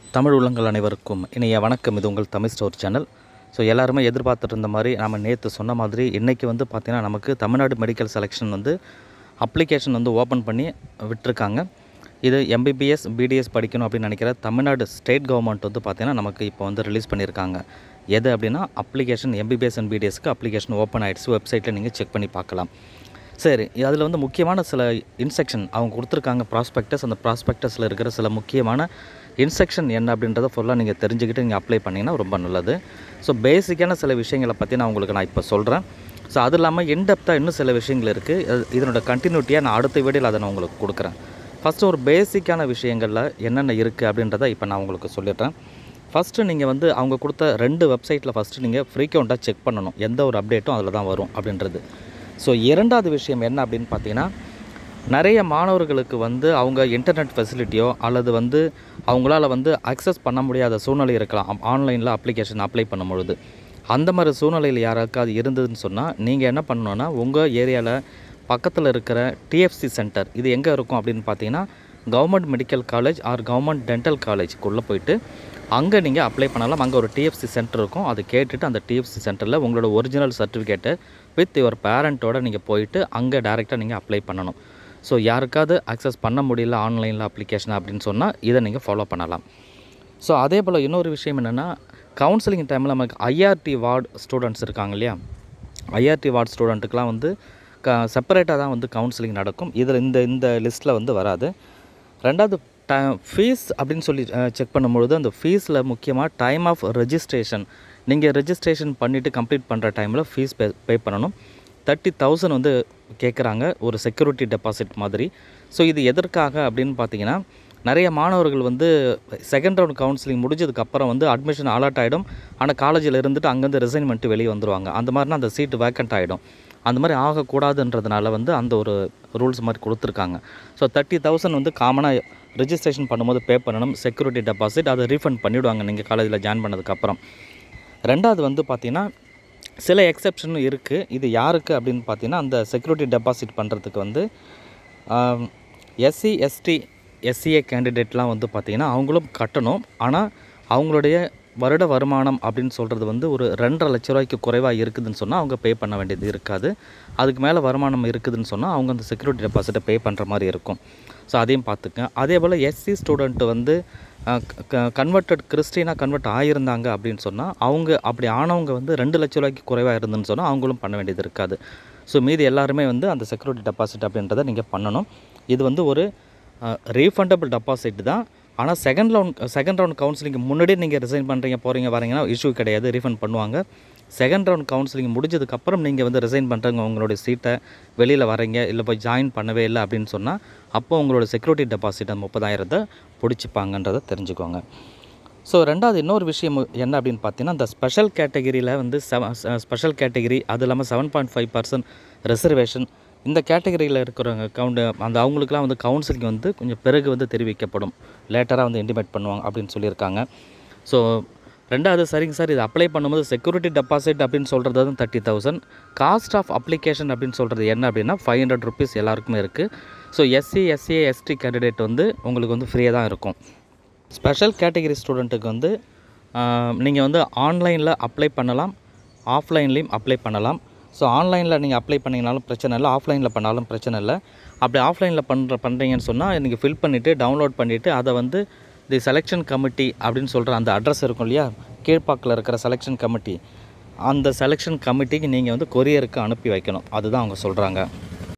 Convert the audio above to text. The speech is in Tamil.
தமிழ் உள்ளங்கள் அனைவருக்கும் இனிய வணக்கம் இது உங்கள் தமிழ் ஸ்டோர் சேனல் ஸோ எல்லாருமே எதிர்பார்த்துட்டு இருந்த மாதிரி நம்ம நேற்று சொன்ன மாதிரி இன்றைக்கி வந்து பார்த்திங்கன்னா நமக்கு தமிழ்நாடு மெடிக்கல் செலெக்ஷன் வந்து அப்ளிகேஷன் வந்து ஓப்பன் பண்ணி விட்டுருக்காங்க இது எம்பிபிஎஸ் பிடிஎஸ் படிக்கணும் அப்படின்னு நினைக்கிற தமிழ்நாடு ஸ்டேட் கவர்மெண்ட் வந்து பார்த்திங்கன்னா நமக்கு இப்போ வந்து ரிலீஸ் பண்ணியிருக்காங்க எது அப்படின்னா அப்ளிகேஷன் எம்பிபிஎஸ் அண்ட் பிடிஎஸ்க்கு அப்ளிகேஷன் ஓப்பன் ஆகிடுச்சு வெப்சைட்டில் நீங்கள் செக் பண்ணி பார்க்கலாம் சரி அதில் வந்து முக்கியமான சில இன்ஸ்ட்ரக்ஷன் அவங்க கொடுத்துருக்காங்க ப்ராஸ்பெக்டஸ் அந்த ப்ராஸ்பெக்டஸில் இருக்கிற சில முக்கியமான இன்ஸ்ட்ரக்ஷன் என்ன அப்படின்றத ஃபுல்லாக நீங்கள் தெரிஞ்சுக்கிட்டு நீங்கள் அப்ளை பண்ணிங்கன்னா ரொம்ப நல்லது ஸோ பேசிக்கான சில விஷயங்களை பற்றி நான் உங்களுக்கு நான் இப்போ சொல்கிறேன் ஸோ அது இல்லாமல் இன்டெப்த்தாக இன்னும் சில விஷயங்கள் இருக்குது இதனோட கண்டினியூட்டியாக நான் அடுத்த வீடியோவில் அதை நான் உங்களுக்கு கொடுக்குறேன் ஃபஸ்ட்டு ஒரு பேசிக்கான விஷயங்களில் என்னென்ன இருக்குது அப்படின்றத இப்போ நான் உங்களுக்கு சொல்லிடுறேன் ஃபஸ்ட்டு நீங்கள் வந்து அவங்க கொடுத்த ரெண்டு வெப்சைட்டில் ஃபஸ்ட்டு நீங்கள் ஃப்ரீக்வெண்ட்டாக செக் பண்ணணும் எந்த ஒரு அப்டேட்டும் அதில் தான் வரும் அப்படின்றது ஸோ இரண்டாவது விஷயம் என்ன அப்படின்னு பார்த்தீங்கன்னா நிறைய மாணவர்களுக்கு வந்து அவங்க இன்டர்நெட் ஃபெசிலிட்டியோ அல்லது வந்து அவங்களால வந்து அக்சஸ் பண்ண முடியாத சூழ்நிலை இருக்கலாம் ஆன்லைனில் அப்ளிகேஷன் அப்ளை பண்ணும் பொழுது அந்த மாதிரி சூழ்நிலையில் யாராக்காவது இருந்ததுன்னு சொன்னால் நீங்கள் என்ன பண்ணணுன்னா உங்கள் ஏரியாவில் பக்கத்தில் இருக்கிற டிஎஃப்சி சென்டர் இது எங்கே இருக்கும் அப்படின்னு பார்த்தீங்கன்னா government medical college or government dental காலேஜுக்குள்ளே போயிட்டு அங்கே நீங்கள் அப்ளை பண்ணலாம் அங்கே ஒரு டிஎஃப்சி சென்டர் இருக்கும் அதை கேட்டுட்டு அந்த டிஎஃப்சி சென்டரில் உங்களோட ஒரிஜினல் சர்டிஃபிகேட்டை வித் யுவர் பேரண்ட்டோட நீங்கள் போயிட்டு அங்கே டேரெக்டாக நீங்கள் அப்ளை பண்ணணும் ஸோ யாருக்காவது அக்சஸ் பண்ண முடியல ஆன்லைனில் அப்ளிகேஷன் அப்படின்னு சொன்னால் இதை நீங்கள் ஃபாலோ பண்ணலாம் ஸோ அதே போல் இன்னொரு விஷயம் என்னென்னா கவுன்சிலிங் டைமில் நமக்கு ஐஆர்டி வார்டு ஸ்டூடெண்ட்ஸ் இருக்காங்க இல்லையா ஐஆர்டி வார்டு ஸ்டூடெண்ட்டுக்கெலாம் வந்து க செப்பரேட்டாக தான் வந்து கவுன்சிலிங் நடக்கும் இதில் இந்த இந்த லிஸ்ட்டில் வந்து வராது ரெண்டாவது ட ஃபீஸ் அப்படின்னு சொல்லி செக் பண்ணும்பொழுது அந்த ஃபீஸில் முக்கியமாக டைம் ஆஃப் ரெஜிஸ்ட்ரேஷன் நீங்கள் ரெஜிஸ்ட்ரேஷன் பண்ணிவிட்டு கம்ப்ளீட் பண்ணுற டைமில் ஃபீஸ் பே பே பண்ணணும் தேர்ட்டி தௌசண்ட் வந்து கேட்குறாங்க ஒரு செக்யூரிட்டி டெபாசிட் மாதிரி ஸோ இது எதற்காக அப்படின்னு பார்த்தீங்கன்னா நிறைய மாணவர்கள் வந்து செகண்ட் ரவுண்ட் கவுன்சிலிங் முடிஞ்சதுக்கப்புறம் வந்து அட்மிஷன் அலாட் ஆகிடும் ஆனால் காலேஜில் இருந்துட்டு அங்கேருந்து ரிசைன் பண்ணிட்டு வெளியே வந்துருவாங்க அந்த மாதிரினா அந்த சீட்டு வேக்கண்ட் ஆகிடும் அந்த மாதிரி ஆகக்கூடாதுன்றதுனால வந்து அந்த ஒரு ரூல்ஸ் மாதிரி கொடுத்துருக்காங்க ஸோ தேர்ட்டி தௌசண்ட் வந்து காமனாக ரிஜிஸ்ட்ரேஷன் பண்ணும்போது பே பண்ணணும் செக்யூரிட்டி டெபாசிட் அதை ரீஃபண்ட் பண்ணிவிடுவாங்க நீங்கள் காலேஜில் ஜாயின் பண்ணதுக்கப்புறம் ரெண்டாவது வந்து பார்த்திங்கன்னா சில எக்ஸப்ஷனும் இருக்குது இது யாருக்கு அப்படின்னு பார்த்தீங்கன்னா அந்த செக்யூரிட்டி டெபாசிட் பண்ணுறதுக்கு வந்து எஸ்சி எஸ்டி எஸ்சிஏ கேண்டிடேட்லாம் வந்து பார்த்திங்கன்னா அவங்களும் கட்டணும் ஆனால் அவங்களுடைய வருட வருமானம் அப்படின்னு சொல்கிறது வந்து ஒரு ரெண்டரை லட்ச ரூபாய்க்கு குறைவாக இருக்குதுன்னு சொன்னால் அவங்க பே பண்ண வேண்டியது இருக்காது அதுக்கு மேலே வருமானம் இருக்குதுன்னு சொன்னால் அவங்க அந்த செக்யூரிட்டி டெபாசிட்டை பே பண்ணுற மாதிரி இருக்கும் ஸோ அதையும் பார்த்துக்கங்க அதே போல் எஸ்சி ஸ்டூடெண்ட்டு வந்து கன்வெர்ட்டட் கிறிஸ்டினாக கன்வெர்ட் ஆகியிருந்தாங்க அப்படின்னு சொன்னால் அவங்க அப்படி ஆனவங்க வந்து ரெண்டு லட்ச ரூபாய்க்கு குறைவாக இருந்துன்னு சொன்னால் அவங்களும் பண்ண வேண்டியது இருக்காது ஸோ மீதி எல்லாருமே வந்து அந்த செக்யூரிட்டி டெபாசிட் அப்படின்றத நீங்கள் பண்ணணும் இது வந்து ஒரு ரீஃபண்டபிள் டெபாசிட் தான் ஆனால் second round second round counselling முன்னாடியே நீங்கள் ரிசைன் பண்ணுறீங்க போகிறீங்க வரீங்கன்னா இஷ்யூ கிடையாது ரீஃபண்ட் பண்ணுவாங்க செகண்ட் ரவுண்ட் கவுன்சிலிங் முடிஞ்சதுக்கப்புறம் நீங்கள் வந்து ரிசைன் பண்ணுறவங்க உங்களுடைய சீட்டை வெளியில் வரீங்க இல்லை போய் ஜாயின் பண்ணவே இல்லை அப்படின்னு சொன்னால் அப்போ உங்களோட செக்யூரிட்டி டெபாசிட் அந்த முப்பதாயிரத்தை பிடிச்சிப்பாங்கன்றதை தெரிஞ்சுக்கோங்க ஸோ ரெண்டாவது இன்னொரு விஷயம் என்ன அப்படின்னு பார்த்தீங்கன்னா இந்த ஸ்பெஷல் கேட்டகிரியில் வந்து செவ ஸ்பெஷல் கேட்டகிரி அது இல்லாமல் seven point five percent reservation இந்த கேட்டகரியில் இருக்கிறவங்க கவுண்ட் அந்த அவங்களுக்குலாம் வந்து கவுன்சிலிங் வந்து கொஞ்சம் பிறகு வந்து தெரிவிக்கப்படும் லேட்டராக வந்து இன்டிமேட் பண்ணுவாங்க அப்படின்னு சொல்லியிருக்காங்க ஸோ ரெண்டாவது சரிங்க சார் இது அப்ளை பண்ணும்போது செக்யூரிட்டி டெபாசிட் அப்படின்னு சொல்கிறது வந்து thirty thousand cost of application அப்படின்னு சொல்கிறது என்ன அப்படின்னா ஃபைவ் ஹண்ட்ரட் ருபீஸ் எல்லாருக்குமே இருக்குது so SC SCA ST candidate வந்து உங்களுக்கு வந்து ஃப்ரீயாக தான் இருக்கும் ஸ்பெஷல் கேட்டகரி ஸ்டூடெண்ட்டுக்கு வந்து நீங்கள் வந்து ஆன்லைனில் அப்ளை பண்ணலாம் ஆஃப்லைன்லேயும் அப்ளை பண்ணலாம் ஸோ ஆன்லைனில் நீங்கள் அப்ளை பண்ணிங்கனாலும் பிரச்சனை இல்லை ஆஃப்லைனில் பண்ணாலும் பிரச்சனை இல்லை அப்படி ஆஃப்லைனில் பண்ணுற பண்ணுறீங்கன்னு சொன்னால் நீங்கள் ஃபில் பண்ணிவிட்டு டவுன்லோட் பண்ணிவிட்டு அதை வந்து தி செலெக்ஷன் கமிட்டி அப்படின்னு சொல்கிற அந்த அட்ரஸ் இருக்கும் இல்லையா கீழ்ப்பாக்கில் இருக்கிற செலெக்ஷன் கமிட்டி அந்த செலெக்ஷன் கமிட்டிக்கு நீங்கள் வந்து கொரியருக்கு அனுப்பி வைக்கணும் அதுதான் அவங்க சொல்கிறாங்க